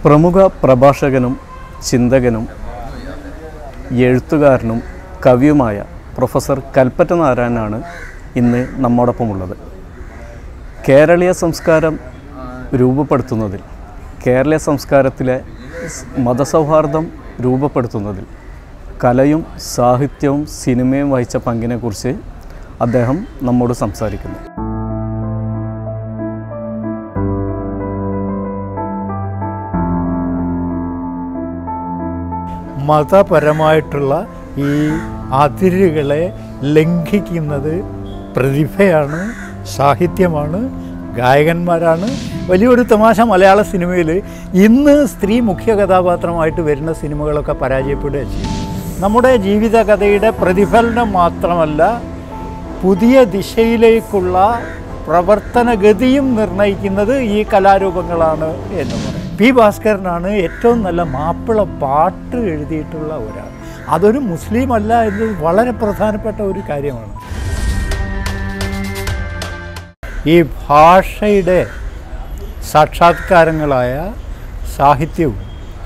പ്രമുഖ പ്രഭാഷകനും ചിന്തകനും എഴുത്തുകാരനും കവിയുമായ പ്രൊഫസർ കൽപ്പറ്റ നാരായണനാണ് ഇന്ന് നമ്മോടൊപ്പമുള്ളത് കേരളീയ സംസ്കാരം രൂപപ്പെടുത്തുന്നതിൽ കേരളീയ സംസ്കാരത്തിലെ സ് മതസൗഹാർദ്ദം രൂപപ്പെടുത്തുന്നതിൽ കലയും സാഹിത്യവും സിനിമയും വഹിച്ച പങ്കിനെക്കുറിച്ച് അദ്ദേഹം നമ്മോട് സംസാരിക്കുന്നു മതപരമായിട്ടുള്ള ഈ അതിരുകളെ ലംഘിക്കുന്നത് പ്രതിഭയാണ് സാഹിത്യമാണ് ഗായകന്മാരാണ് വലിയൊരു തമാശ മലയാള സിനിമയിൽ ഇന്ന് സ്ത്രീ മുഖ്യ കഥാപാത്രമായിട്ട് വരുന്ന സിനിമകളൊക്കെ പരാജയപ്പെടുകയും ചെയ്യും നമ്മുടെ ജീവിതകഥയുടെ പ്രതിഫലനം മാത്രമല്ല പുതിയ ദിശയിലേക്കുള്ള പ്രവർത്തനഗതിയും നിർണ്ണയിക്കുന്നത് ഈ കലാരൂപങ്ങളാണ് എന്ന് പറയും പി ഭാസ്കരനാണ് ഏറ്റവും നല്ല മാപ്പിള പാട്ട് എഴുതിയിട്ടുള്ള ഒരാൾ അതൊരു മുസ്ലിം അല്ല എന്നത് വളരെ പ്രധാനപ്പെട്ട ഒരു കാര്യമാണ് ഈ ഭാഷയുടെ സാക്ഷാത്കാരങ്ങളായ സാഹിത്യവും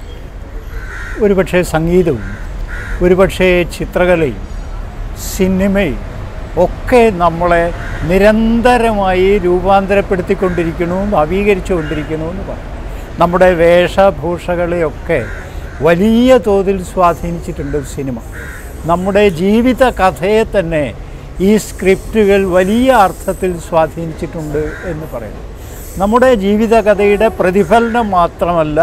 ഒരുപക്ഷെ സംഗീതവും ഒരുപക്ഷെ ചിത്രകലയും സിനിമയും ഒക്കെ നമ്മളെ നിരന്തരമായി രൂപാന്തരപ്പെടുത്തിക്കൊണ്ടിരിക്കണു നവീകരിച്ചുകൊണ്ടിരിക്കണു എന്ന് പറയും നമ്മുടെ വേഷഭൂഷകളെയൊക്കെ വലിയ തോതിൽ സ്വാധീനിച്ചിട്ടുണ്ട് സിനിമ നമ്മുടെ ജീവിത കഥയെ തന്നെ ഈ സ്ക്രിപ്റ്റുകൾ വലിയ അർത്ഥത്തിൽ സ്വാധീനിച്ചിട്ടുണ്ട് എന്ന് പറയുന്നു നമ്മുടെ ജീവിതകഥയുടെ പ്രതിഫലനം മാത്രമല്ല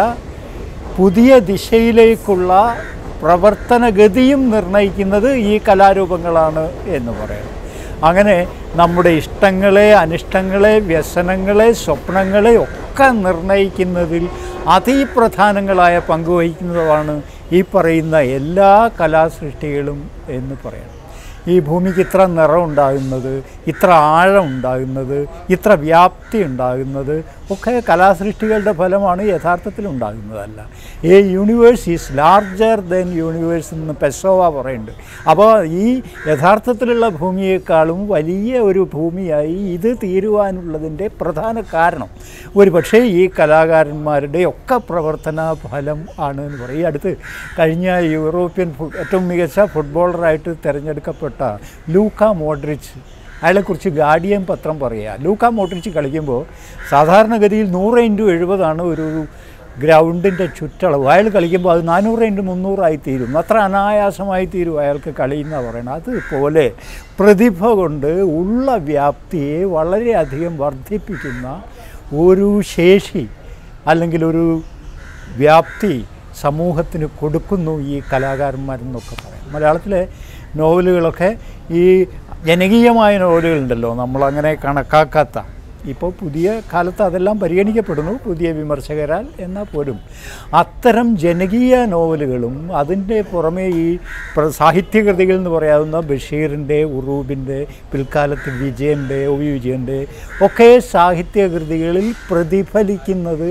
പുതിയ ദിശയിലേക്കുള്ള പ്രവർത്തനഗതിയും നിർണ്ണയിക്കുന്നത് ഈ കലാരൂപങ്ങളാണ് എന്ന് പറയുന്നു അങ്ങനെ നമ്മുടെ ഇഷ്ടങ്ങളെ അനിഷ്ടങ്ങളെ വ്യസനങ്ങളെ സ്വപ്നങ്ങളെ ഒക്കെ നിർണ്ണയിക്കുന്നതിൽ അതിപ്രധാനങ്ങളായ പങ്കുവഹിക്കുന്നതാണ് ഈ പറയുന്ന എല്ലാ കലാസൃഷ്ടികളും എന്ന് പറയുന്നത് ഈ ഭൂമിക്ക് ഇത്ര നിറം ഉണ്ടാകുന്നത് ഇത്ര ആഴം ഉണ്ടാകുന്നത് ഇത്ര വ്യാപ്തി ഉണ്ടാകുന്നത് ഒക്കെ കലാസൃഷ്ടികളുടെ ഫലമാണ് യഥാർത്ഥത്തിൽ ഉണ്ടാകുന്നതല്ല ഈ universe is larger than universe എന്ന് പെസോവ പറയുന്നുണ്ട് അപ്പോൾ ഈ യഥാർത്ഥത്തിലുള്ള ഭൂമിയേക്കാളും വലിയ ഒരു ഭൂമിയായി ഇത് തീരുവാനുള്ളതിൻ്റെ പ്രധാന കാരണം ഒരു പക്ഷേ ഈ കലാകാരന്മാരുടെ ഒക്കെ പ്രവർത്തന ഫലം ആണ് എന്ന് പറയും ഈ അടുത്ത് കഴിഞ്ഞ യൂറോപ്യൻ ഫു- ഏറ്റവും മികച്ച ഫുട്ബോളറായിട്ട് തിരഞ്ഞെടുക്കപ്പെട്ട ലൂക്ക മോഡ്രിച്ച് അയാളെക്കുറിച്ച് ഗാർഡിയൻ പത്രം പറയുക ലൂക്ക മോഡ്രിച്ച് കളിക്കുമ്പോൾ സാധാരണഗതിയിൽ നൂറ് ഇൻറ്റു എഴുപതാണ് ഒരു ഗ്രൗണ്ടിൻ്റെ ചുറ്റളവ് അയാൾ കളിക്കുമ്പോൾ അത് നാനൂറ് ഇൻറ്റു മുന്നൂറായി തീരും അത്ര അനായാസമായി തീരും അയാൾക്ക് കളിയെന്ന് പറയുന്നത് അതുപോലെ പ്രതിഭ കൊണ്ട് ഉള്ള വ്യാപ്തിയെ വളരെയധികം വർദ്ധിപ്പിക്കുന്ന ഒരു ശേഷി അല്ലെങ്കിൽ ഒരു വ്യാപ്തി സമൂഹത്തിന് കൊടുക്കുന്നു ഈ കലാകാരന്മാരെന്നൊക്കെ പറയാം മലയാളത്തിലെ നോവലുകളൊക്കെ ഈ ജനകീയമായ നോവലുകളുണ്ടല്ലോ നമ്മളങ്ങനെ കണക്കാക്കാത്ത ഇപ്പോൾ പുതിയ കാലത്ത് അതെല്ലാം പരിഗണിക്കപ്പെടുന്നു പുതിയ വിമർശകരാൽ എന്നാൽ പോലും അത്തരം ജനകീയ നോവലുകളും അതിൻ്റെ പുറമേ ഈ പ്ര- സാഹിത്യകൃതികൾ എന്ന് പറയാവുന്ന ബഷീറിൻ്റെ ഉറൂബിൻ്റെ പിൽക്കാലത്ത് വിജയൻ്റെ ഒ വി വിജയൻ്റെ ഒക്കെ സാഹിത്യകൃതികളിൽ പ്രതിഫലിക്കുന്നത്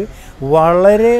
വളരെ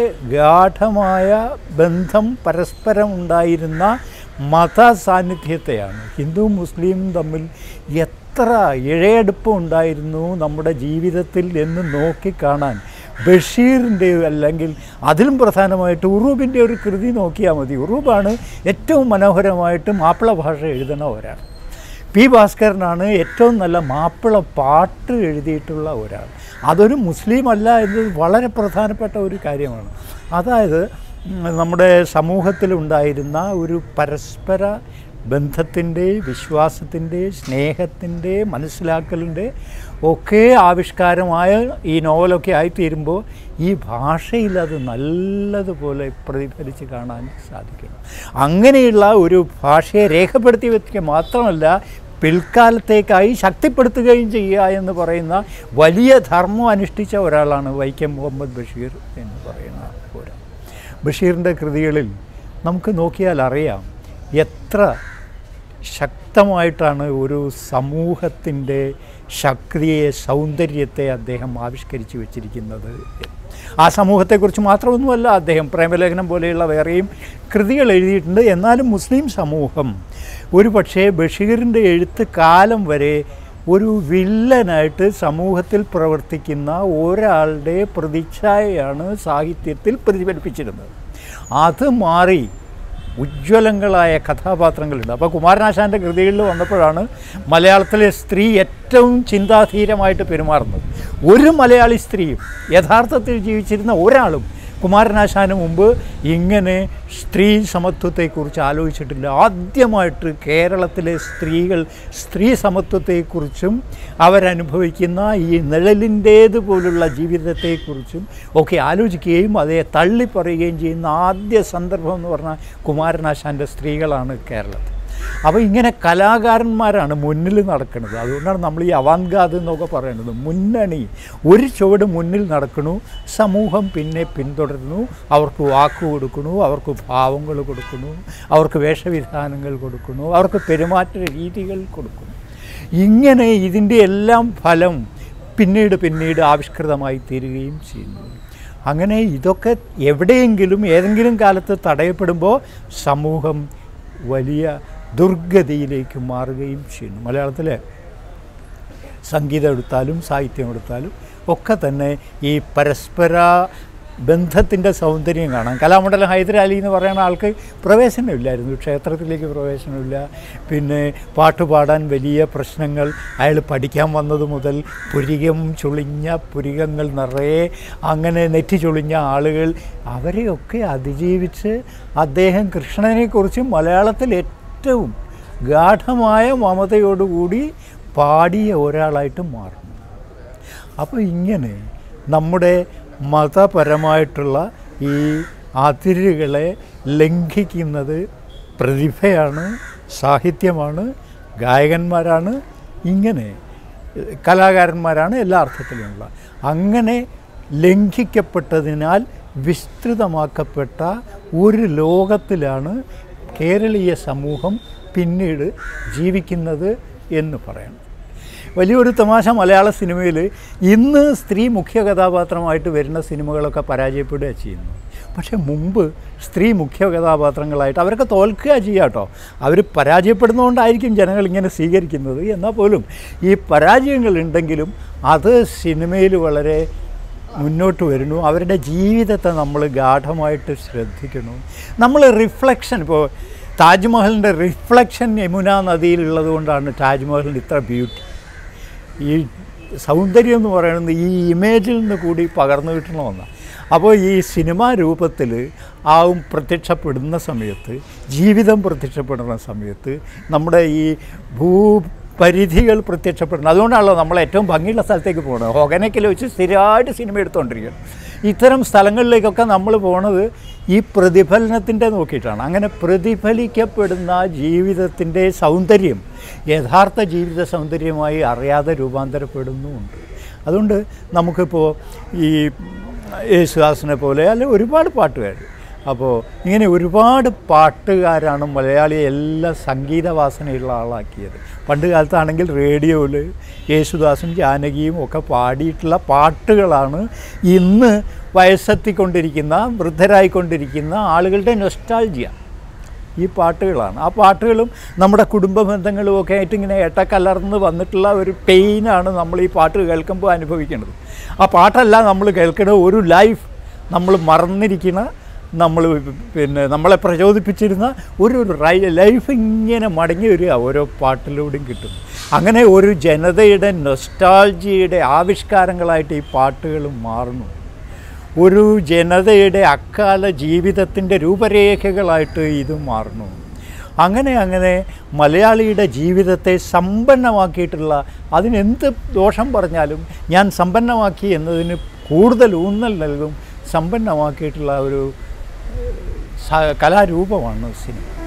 ഗാഠമായ ബന്ധം പരസ്പരം ഉണ്ടായിരുന്ന മത സാന്നിധ്യത്തെയാണ് ഹിന്ദു മുസ്ലിം തമ്മിൽ എത്ര ഇഴയടുപ്പം ഉണ്ടായിരുന്നു നമ്മുടെ ജീവിതത്തിൽ എന്ന് നോക്കിക്കാണാൻ ബഷീറിൻ്റെ അല്ലെങ്കിൽ അതിലും പ്രധാനമായിട്ട് ഉറൂബിൻ്റെ ഒരു കൃതി നോക്കിയാൽ മതി ഉറൂബാണ് ഏറ്റവും മനോഹരമായിട്ട് മാപ്പിള ഭാഷ എഴുതുന്ന ഒരാൾ പി ഭാസ്കരനാണ് ഏറ്റവും നല്ല മാപ്പിള പാട്ട് എഴുതിയിട്ടുള്ള ഒരാൾ അതൊരു മുസ്ലിം അല്ല എന്നത് വളരെ പ്രധാനപ്പെട്ട ഒരു കാര്യമാണ് അതായത് ഉം, നമ്മുടെ സമൂഹത്തിലുണ്ടായിരുന്ന ഒരു പരസ്പര ബന്ധത്തിൻ്റെ വിശ്വാസത്തിൻ്റെ സ്നേഹത്തിൻ്റെ മനസ്സിലാക്കലിൻ്റെ ഒക്കെ ആവിഷ്കാരമായ ഈ നോവലൊക്കെ ആയിത്തീരുമ്പോൾ ഈ ഭാഷയിൽ അത് നല്ലതുപോലെ പ്രതിഫലിച്ച് കാണാൻ സാധിക്കും അങ്ങനെയുള്ള ഒരു ഭാഷയെ രേഖപ്പെടുത്തി വയ്ക്കുക മാത്രമല്ല പിൽക്കാലത്തേക്കായി ശക്തിപ്പെടുത്തുകയും ചെയ്യുക എന്ന് പറയുന്ന വലിയ ധർമ്മം അനുഷ്ഠിച്ച ഒരാളാണ് വൈക്കം മുഹമ്മദ് ബഷീർ എന്ന് പറയുന്ന ഒരാൾ ബഷീറിൻ്റെ കൃതികളിൽ നമുക്ക് നോക്കിയാൽ അറിയാം എത്ര ശക്തമായിട്ടാണ് ഒരു സമൂഹത്തിൻ്റെ ശക്തിയെ സൗന്ദര്യത്തെ അദ്ദേഹം ആവിഷ്കരിച്ച് വെച്ചിരിക്കുന്നത് ആ സമൂഹത്തെക്കുറിച്ച് മാത്രമൊന്നുമല്ല അദ്ദേഹം പ്രേമലേഖനം പോലെയുള്ള വേറെയും കൃതികൾ എഴുതിയിട്ടുണ്ട് എന്നാലും മുസ്ലിം സമൂഹം ഒരു പക്ഷേ ബഷീറിൻ്റെ എഴുത്ത് കാലം വരെ ഒരു വില്ലനായിട്ട് സമൂഹത്തിൽ പ്രവർത്തിക്കുന്ന ഒരാളുടെ പ്രതിച്ഛായയാണ് സാഹിത്യത്തിൽ പ്രതിഫലിപ്പിച്ചിരുന്നത് അത് മാറി ഉജ്ജ്വലങ്ങളായ കഥാപാത്രങ്ങളുണ്ട് അപ്പോൾ കുമാരനാശാൻ്റെ കൃതികളിൽ വന്നപ്പോഴാണ് മലയാളത്തിലെ സ്ത്രീ ഏറ്റവും ചിന്താധീരമായിട്ട് പെരുമാറുന്നത് ഒരു മലയാളി സ്ത്രീയും യഥാർത്ഥത്തിൽ ജീവിച്ചിരുന്ന ഒരാളും കുമാരനാശാന് മുമ്പ് ഇങ്ങനെ സ്ത്രീ സമത്വത്തെക്കുറിച്ച് ആലോചിച്ചിട്ടില്ല ആദ്യമായിട്ട് കേരളത്തിലെ സ്ത്രീകൾ സ്ത്രീ സമത്വത്തെക്കുറിച്ചും അവരനുഭവിക്കുന്ന ഈ നിഴലിൻ്റേത് പോലുള്ള ജീവിതത്തെക്കുറിച്ചും ഒക്കെ ആലോചിക്കുകയും അതേ തള്ളിപ്പറയുകയും ചെയ്യുന്ന ആദ്യ സന്ദർഭം എന്ന് പറഞ്ഞാൽ കുമാരനാശാൻ്റെ സ്ത്രീകളാണ് കേരളത്തിൽ അപ്പോൾ ഇങ്ങനെ കലാകാരന്മാരാണ് മുന്നിൽ നടക്കുന്നത് അതുകൊണ്ടാണ് നമ്മൾ ഈ അവാൻഗാദ് എന്നൊക്കെ പറയുന്നത് മുന്നണി ഒരു ചുവട് മുന്നിൽ നടക്കണു സമൂഹം പിന്നെ പിന്തുടരുന്നു അവർക്ക് വാക്ക് കൊടുക്കുന്നു അവർക്ക് ഭാവങ്ങൾ കൊടുക്കുന്നു അവർക്ക് വേഷവിധാനങ്ങൾ കൊടുക്കുന്നു അവർക്ക് പെരുമാറ്റ രീതികൾ കൊടുക്കുന്നു ഇങ്ങനെ ഇതിൻ്റെ എല്ലാം ഫലം പിന്നീട് പിന്നീട് ആവിഷ്കൃതമായി തീരുകയും ചെയ്യുന്നു അങ്ങനെ ഇതൊക്കെ എവിടെയെങ്കിലും ഏതെങ്കിലും കാലത്ത് തടയപ്പെടുമ്പോൾ സമൂഹം വലിയ ദുർഗതിയിലേക്ക് മാറുകയും ചെയ്യുന്നു മലയാളത്തിലെ സംഗീതം എടുത്താലും സാഹിത്യം എടുത്താലും ഒക്കെ തന്നെ ഈ പരസ്പര ബന്ധത്തിൻ്റെ സൗന്ദര്യം കാണാം കലാമണ്ഡലം ഹൈദരാലി എന്ന് പറയുന്ന ആൾക്ക് പ്രവേശനമില്ലായിരുന്നു ക്ഷേത്രത്തിലേക്ക് പ്രവേശനമില്ല പിന്നെ പാട്ട് പാടാൻ വലിയ പ്രശ്നങ്ങൾ അയാൾ പഠിക്കാൻ വന്നത് മുതൽ പുരികം ചുളിഞ്ഞ പുരികങ്ങൾ നിറയെ അങ്ങനെ നെറ്റി ചുളിഞ്ഞ ആളുകൾ അവരെയൊക്കെ അതിജീവിച്ച് അദ്ദേഹം കൃഷ്ണനെക്കുറിച്ച് മലയാളത്തിൽ ഏറ്റവും ഗാഠമായ മമതയോടുകൂടി പാടിയ ഒരാളായിട്ട് മാറുന്നു അപ്പോൾ ഇങ്ങനെ നമ്മുടെ മതപരമായിട്ടുള്ള ഈ അതിരുകളെ ലംഘിക്കുന്നത് പ്രതിഭയാണ് സാഹിത്യമാണ് ഗായകന്മാരാണ് ഇങ്ങനെ കലാകാരന്മാരാണ് എല്ലാ അർത്ഥത്തിലുമുള്ള അങ്ങനെ ലംഘിക്കപ്പെട്ടതിനാൽ വിസ്തൃതമാക്കപ്പെട്ട ഒരു ലോകത്തിലാണ് കേരളീയ സമൂഹം പിന്നീട് ജീവിക്കുന്നത് എന്ന് പറയണം വലിയൊരു തമാശ മലയാള സിനിമയിൽ ഇന്ന് സ്ത്രീ മുഖ്യ കഥാപാത്രമായിട്ട് വരുന്ന സിനിമകളൊക്കെ പരാജയപ്പെടുക ചെയ്യുന്നു പക്ഷേ മുമ്പ് സ്ത്രീ മുഖ്യ കഥാപാത്രങ്ങളായിട്ട് അവരൊക്കെ തോൽക്കുക ചെയ്യുക കേട്ടോ അവർ പരാജയപ്പെടുന്നതുകൊണ്ടായിരിക്കും ജനങ്ങൾ ഇങ്ങനെ സ്വീകരിക്കുന്നത് എന്നാൽ പോലും ഈ പരാജയങ്ങൾ ഉണ്ടെങ്കിലും അത് സിനിമയിൽ വളരെ മുന്നോട്ട് വരുന്നു അവരുടെ ജീവിതത്തെ നമ്മൾ ഗാഠമായിട്ട് ശ്രദ്ധിക്കുന്നു നമ്മൾ റിഫ്ലക്ഷൻ ഇപ്പോൾ താജ്മഹലിൻ്റെ റിഫ്ലക്ഷൻ യമുന നദിയിലുള്ളത് കൊണ്ടാണ് താജ്മഹലിന് ഇത്ര ബ്യൂട്ടി ഈ സൗന്ദര്യം എന്ന് പറയുന്നത് ഈ ഇമേജിൽ നിന്ന് കൂടി പകർന്നു കിട്ടണ ഒന്നാണ് അപ്പോൾ ഈ സിനിമാ രൂപത്തിൽ ആവും പ്രത്യക്ഷപ്പെടുന്ന സമയത്ത് ജീവിതം പ്രത്യക്ഷപ്പെടുന്ന സമയത്ത് നമ്മുടെ ഈ ഭൂപരിധികൾ പ്രത്യക്ഷപ്പെടുന്നത് അതുകൊണ്ടാണല്ലോ നമ്മൾ ഏറ്റവും ഭംഗിയുള്ള സ്ഥലത്തേക്ക് പോകുന്നത് ഹൊഗനക്കിൽ വെച്ച് സ്ഥിരമായിട്ട് സിനിമ എടുത്തുകൊണ്ടിരിക്കുകയാണ് ഇത്തരം സ്ഥലങ്ങളിലേക്കൊക്കെ നമ്മൾ പോണത് ഈ പ്രതിഫലനത്തിൻ്റെ നോക്കിയിട്ടാണ് അങ്ങനെ പ്രതിഫലിക്കപ്പെടുന്ന ജീവിതത്തിൻ്റെ സൗന്ദര്യം യഥാർത്ഥ ജീവിത സൗന്ദര്യമായി അറിയാതെ രൂപാന്തരപ്പെടുന്നുമുണ്ട് അതുകൊണ്ട് നമുക്കിപ്പോൾ ഈ യേശുദാസിനെ പോലെ അല്ലെ ഒരുപാട് പാട്ടുകാർ അപ്പോൾ ഇങ്ങനെ ഒരുപാട് പാട്ടുകാരാണ് മലയാളിയെ എല്ലാം സംഗീതവാസനയുള്ള ആളാക്കിയത് പണ്ട് കാലത്താണെങ്കിൽ റേഡിയോയിൽ യേശുദാസും ജാനകിയും ഒക്കെ പാടിയിട്ടുള്ള പാട്ടുകളാണ് ഇന്ന് വയസ്സെത്തിക്കൊണ്ടിരിക്കുന്ന വൃദ്ധരായിക്കൊണ്ടിരിക്കുന്ന ആളുകളുടെ നൊസ്റ്റാൾജിയ ഈ പാട്ടുകളാണ് ആ പാട്ടുകളും നമ്മുടെ കുടുംബ ബന്ധങ്ങളും ഒക്കെ ആയിട്ട് ഇങ്ങനെ ഇട്ടക്കലർന്ന് വന്നിട്ടുള്ള ഒരു പെയിനാണ് നമ്മൾ ഈ പാട്ട് കേൾക്കുമ്പോൾ അനുഭവിക്കുന്നത് ആ പാട്ടല്ല നമ്മൾ കേൾക്കുന്നത് ഒരു ലൈഫ് നമ്മൾ മറന്നിരിക്കുന്ന നമ്മൾ പിന്നെ നമ്മളെ പ്രചോദിപ്പിച്ചിരുന്ന ഒരു റൈ ലൈഫ് ഇങ്ങനെ മടങ്ങി വരിക ഓരോ പാട്ടിലൂടെയും കിട്ടുന്നു അങ്ങനെ ഒരു ജനതയുടെ നൊസ്റ്റാൾജിയുടെ ആവിഷ്കാരങ്ങളായിട്ട് ഈ പാട്ടുകൾ മാറുന്നു ഒരു ജനതയുടെ അക്കാല ജീവിതത്തിൻ്റെ രൂപരേഖകളായിട്ട് ഇത് മാറുന്നു അങ്ങനെ അങ്ങനെ മലയാളിയുടെ ജീവിതത്തെ സമ്പന്നമാക്കിയിട്ടുള്ള അതിനെന്ത് ദോഷം പറഞ്ഞാലും ഞാൻ സമ്പന്നമാക്കി എന്നതിന് കൂടുതൽ ഊന്നൽ നൽകും സമ്പന്നമാക്കിയിട്ടുള്ള ഒരു സ- കലാരൂപമാണ് സിനിമ